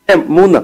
മൂന്ന്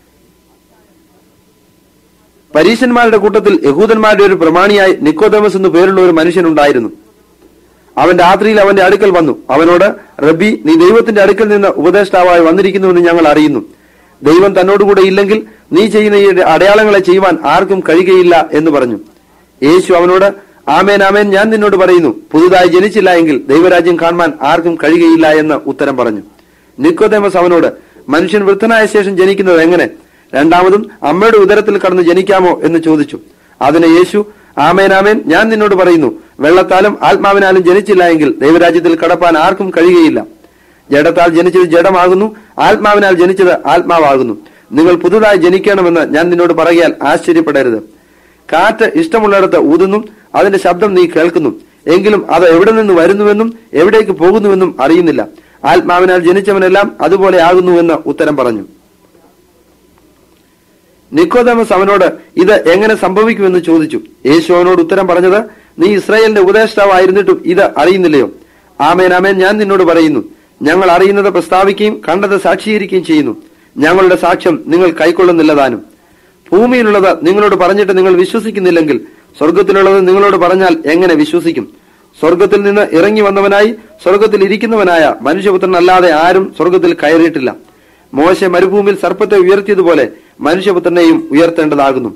പരീശന്മാരുടെ കൂട്ടത്തിൽ യഹൂദന്മാരുടെ ഒരു പ്രമാണിയായി നിക്കോദമസ് എന്നു പേരുള്ള ഒരു മനുഷ്യനുണ്ടായിരുന്നു അവൻ രാത്രിയിൽ അവന്റെ അടുക്കൽ വന്നു അവനോട് റബ്ബി നീ ദൈവത്തിന്റെ അടുക്കൽ നിന്ന് ഉപദേഷ്ടാവായി വന്നിരിക്കുന്നുവെന്ന് ഞങ്ങൾ അറിയുന്നു ദൈവം തന്നോടുകൂടെ ഇല്ലെങ്കിൽ നീ ചെയ്യുന്ന ഈ അടയാളങ്ങളെ ചെയ്യുവാൻ ആർക്കും കഴിയുകയില്ല എന്ന് പറഞ്ഞു യേശു അവനോട് ആമേൻ ആമേൻ ഞാൻ നിന്നോട് പറയുന്നു പുതുതായി ജനിച്ചില്ല എങ്കിൽ ദൈവരാജ്യം കാണുവാൻ ആർക്കും കഴിയുകയില്ല എന്ന് ഉത്തരം പറഞ്ഞു നിക്കോദേമസ് അവനോട് മനുഷ്യൻ വൃദ്ധനായ ശേഷം ജനിക്കുന്നത് എങ്ങനെ രണ്ടാമതും അമ്മയുടെ ഉദരത്തിൽ കടന്ന് ജനിക്കാമോ എന്ന് ചോദിച്ചു അതിന് യേശു ആമേൻ ആമേൻ ഞാൻ നിന്നോട് പറയുന്നു വെള്ളത്താലും ആത്മാവിനാലും ജനിച്ചില്ല എങ്കിൽ ദൈവരാജ്യത്തിൽ കടപ്പാൻ ആർക്കും കഴിയുകയില്ല ജഡത്താൽ ജനിച്ചത് ജഡമാകുന്നു ആത്മാവിനാൽ ജനിച്ചത് ആത്മാവാകുന്നു നിങ്ങൾ പുതുതായി ജനിക്കണമെന്ന് ഞാൻ നിന്നോട് പറയാൻ ആശ്ചര്യപ്പെടരുത് കാറ്റ് ഇഷ്ടമുള്ളിടത്ത് ഊതുന്നു അതിന്റെ ശബ്ദം നീ കേൾക്കുന്നു എങ്കിലും അത് എവിടെ നിന്ന് വരുന്നുവെന്നും എവിടേക്ക് പോകുന്നുവെന്നും അറിയുന്നില്ല ആത്മാവിനാൽ ജനിച്ചവനെല്ലാം അതുപോലെ ആകുന്നുവെന്ന് ഉത്തരം പറഞ്ഞു നിക്കോദമസ് അവനോട് ഇത് എങ്ങനെ സംഭവിക്കുമെന്ന് ചോദിച്ചു യേശു അവനോട് ഉത്തരം പറഞ്ഞത് നീ ഇസ്രായേലിന്റെ ഉപദേഷ്ടാവായിരുന്നിട്ടും ഇത് അറിയുന്നില്ലയോ ആമേൻ ആമേൻ ഞാൻ നിന്നോട് പറയുന്നു ഞങ്ങൾ അറിയുന്നത് പ്രസ്താവിക്കുകയും കണ്ടത് സാക്ഷീകരിക്കുകയും ചെയ്യുന്നു ഞങ്ങളുടെ സാക്ഷ്യം നിങ്ങൾ കൈക്കൊള്ളുന്നില്ലതാനും ഭൂമിയിലുള്ളത് നിങ്ങളോട് പറഞ്ഞിട്ട് നിങ്ങൾ വിശ്വസിക്കുന്നില്ലെങ്കിൽ സ്വർഗത്തിലുള്ളത് നിങ്ങളോട് പറഞ്ഞാൽ എങ്ങനെ വിശ്വസിക്കും സ്വർഗത്തിൽ നിന്ന് ഇറങ്ങി വന്നവനായി സ്വർഗത്തിൽ ഇരിക്കുന്നവനായ മനുഷ്യപുത്രനല്ലാതെ ആരും സ്വർഗത്തിൽ കയറിയിട്ടില്ല മോശ മരുഭൂമിയിൽ സർപ്പത്തെ ഉയർത്തിയതുപോലെ മനുഷ്യപുത്രനെയും ഉയർത്തേണ്ടതാകുന്നു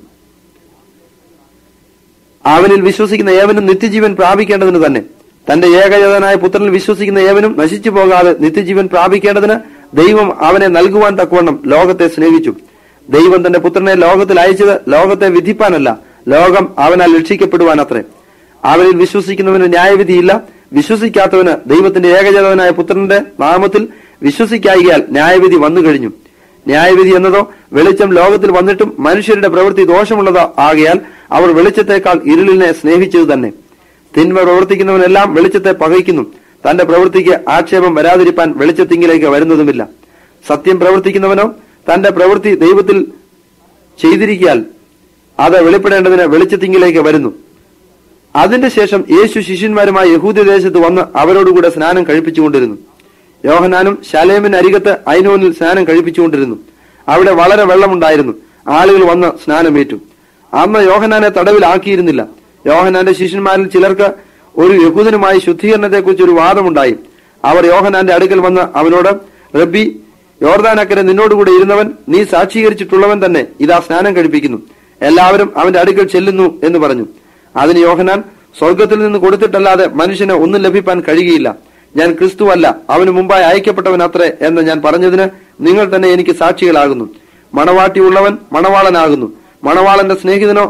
അവനിൽ വിശ്വസിക്കുന്ന ഏവനും നിത്യജീവൻ പ്രാപിക്കേണ്ടതിന് തന്നെ തന്റെ ഏകജാതനായ പുത്രനിൽ വിശ്വസിക്കുന്ന ഏവനും നശിച്ചു പോകാതെ നിത്യജീവൻ പ്രാപിക്കേണ്ടതിന് ദൈവം അവനെ നൽകുവാൻ തക്കവണ്ണം ലോകത്തെ സ്നേഹിച്ചു ദൈവം തന്റെ പുത്രനെ ലോകത്തിൽ അയച്ചത് ലോകത്തെ വിധിപ്പാനല്ല ലോകം അവനാൽ രക്ഷിക്കപ്പെടുവാൻ അത്രേ അവനിൽ വിശ്വസിക്കുന്നവന് ന്യായവിധിയില്ല വിശ്വസിക്കാത്തവന് ദൈവത്തിന്റെ ഏകജാതനായ പുത്രന്റെ നാമത്തിൽ വിശ്വസിക്കായികയാൽ ന്യായവിധി വന്നു കഴിഞ്ഞു ന്യായവിധി എന്നതോ വെളിച്ചം ലോകത്തിൽ വന്നിട്ടും മനുഷ്യരുടെ പ്രവൃത്തി ദോഷമുള്ളതോ ആകയാൽ അവർ വെളിച്ചത്തെക്കാൾ ഇരുളിനെ സ്നേഹിച്ചത് തന്നെ തിന്മ പ്രവർത്തിക്കുന്നവനെല്ലാം വെളിച്ചത്തെ പകയ്ക്കുന്നു തന്റെ പ്രവൃത്തിക്ക് ആക്ഷേപം വരാതിരിപ്പാൻ വെളിച്ചത്തിങ്കിലേക്ക് വരുന്നതുമില്ല സത്യം പ്രവർത്തിക്കുന്നവനോ തന്റെ പ്രവൃത്തി ദൈവത്തിൽ ചെയ്തിരിക്കാൽ അത് വെളിപ്പെടേണ്ടതിന് വെളിച്ചത്തിങ്കിലേക്ക് വരുന്നു അതിന്റെ ശേഷം യേശു ശിഷ്യന്മാരുമായി യഹൂദ്യദേശത്ത് വന്ന് അവരോടുകൂടെ സ്നാനം കഴിപ്പിച്ചുകൊണ്ടിരുന്നു യോഹനാനും ശലേമിന് അരികത്ത് ഐനോനിൽ സ്നാനം കഴിപ്പിച്ചുകൊണ്ടിരുന്നു അവിടെ വളരെ വെള്ളമുണ്ടായിരുന്നു ആളുകൾ വന്ന് സ്നാനമേറ്റു അന്ന് യോഹനാനെ തടവിലാക്കിയിരുന്നില്ല യോഹനാന്റെ ശിഷ്യന്മാരിൽ ചിലർക്ക് ഒരു യഹൂദനുമായി ശുദ്ധീകരണത്തെക്കുറിച്ച് ഒരു വാദമുണ്ടായി അവർ യോഹനാന്റെ അടുക്കൽ വന്ന് അവനോട് റബ്ബി യോർദാനക്കരെ നിന്നോടുകൂടെ ഇരുന്നവൻ നീ സാക്ഷീകരിച്ചിട്ടുള്ളവൻ തന്നെ ഇതാ സ്നാനം കഴിപ്പിക്കുന്നു എല്ലാവരും അവന്റെ അടുക്കൽ ചെല്ലുന്നു എന്ന് പറഞ്ഞു അതിന് യോഹനാൻ സ്വർഗത്തിൽ നിന്ന് കൊടുത്തിട്ടല്ലാതെ മനുഷ്യന് ഒന്നും ലഭിപ്പാൻ കഴിയുകയില്ല ഞാൻ ക്രിസ്തുവല്ല അവന് മുമ്പായി അയക്കപ്പെട്ടവൻ അത്രേ എന്ന് ഞാൻ പറഞ്ഞതിന് നിങ്ങൾ തന്നെ എനിക്ക് സാക്ഷികളാകുന്നു മണവാട്ടിയുള്ളവൻ മണവാളനാകുന്നു മണവാളന്റെ സ്നേഹിതനോ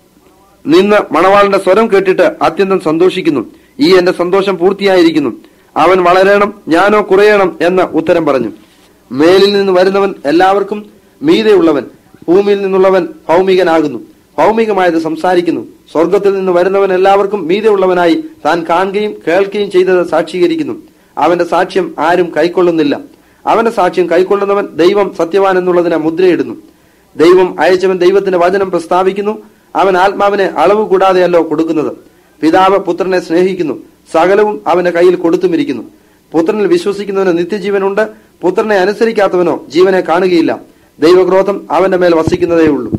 നിന്ന് മണവാളന്റെ സ്വരം കേട്ടിട്ട് അത്യന്തം സന്തോഷിക്കുന്നു ഈ എന്റെ സന്തോഷം പൂർത്തിയായിരിക്കുന്നു അവൻ വളരണം ഞാനോ കുറയണം എന്ന് ഉത്തരം പറഞ്ഞു മേലിൽ നിന്ന് വരുന്നവൻ എല്ലാവർക്കും മീതെയുള്ളവൻ ഭൂമിയിൽ നിന്നുള്ളവൻ ഭൗമികനാകുന്നു ഭൗമികമായത് സംസാരിക്കുന്നു സ്വർഗത്തിൽ നിന്ന് വരുന്നവൻ എല്ലാവർക്കും മീതെയുള്ളവനായി താൻ കാണുകയും കേൾക്കുകയും ചെയ്തത് സാക്ഷീകരിക്കുന്നു അവന്റെ സാക്ഷ്യം ആരും കൈക്കൊള്ളുന്നില്ല അവന്റെ സാക്ഷ്യം കൈക്കൊള്ളുന്നവൻ ദൈവം സത്യവാൻ എന്നുള്ളതിനെ മുദ്രയിടുന്നു ദൈവം അയച്ചവൻ ദൈവത്തിന്റെ വചനം പ്രസ്താവിക്കുന്നു അവൻ ആത്മാവിനെ അളവ് കൂടാതെയല്ലോ കൊടുക്കുന്നത് പിതാവ് പുത്രനെ സ്നേഹിക്കുന്നു സകലവും അവന്റെ കയ്യിൽ കൊടുത്തുമിരിക്കുന്നു പുത്രനിൽ വിശ്വസിക്കുന്നവന് നിത്യജീവനുണ്ട് പുത്രനെ അനുസരിക്കാത്തവനോ ജീവനെ കാണുകയില്ല ദൈവക്രോധം അവന്റെ മേൽ വസിക്കുന്നതേ ഉള്ളൂ